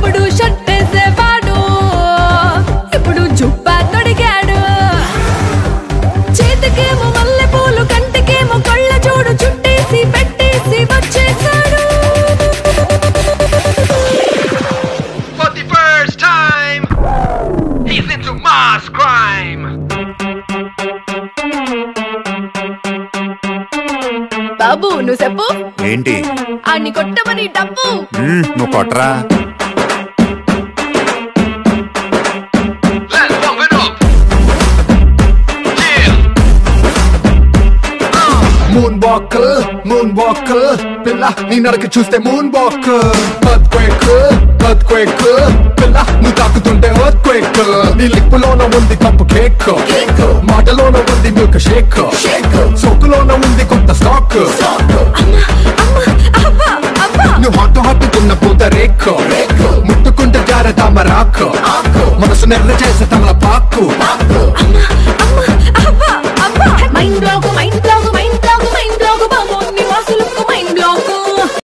ఒకప్పుడు షట్టేసేవాడు ఇప్పుడు జుబ్బా తొడిగాడు చేతికేమో మల్లె పూలు కంటికేమో కళ్ళ జోడు చుట్టేసి పెట్టేసి వచ్చేసాడు For the first time, he's into mass crime. బాబు నువ్వు చెప్పు ఏంటి అన్ని కొట్టమని డబ్బు మ్మ్, నువ్వు కొట్టరా Let's pump it up. Yeah. Moon walker moon walker పిల్ల నీ నడక చూస్తే moon walker birth quake birth quake పిల్ల నువ్వు తాకుతుంటే ఎర్త్ క్వేక్ నీ లిప్పులోన ఉంది కప్పు కేక్ మాటలోన ఉంది మిల్క్ షేక్ సోకులోన ఉంది కొత్త స్టాక్ అబ్బా అబ్బా నువ్వు హాట్ హాట్టుకున్న పూత రేక్ ముట్టుకుంటే జార తామరాకు మనసు నెర్ర చేసే తమల పాకు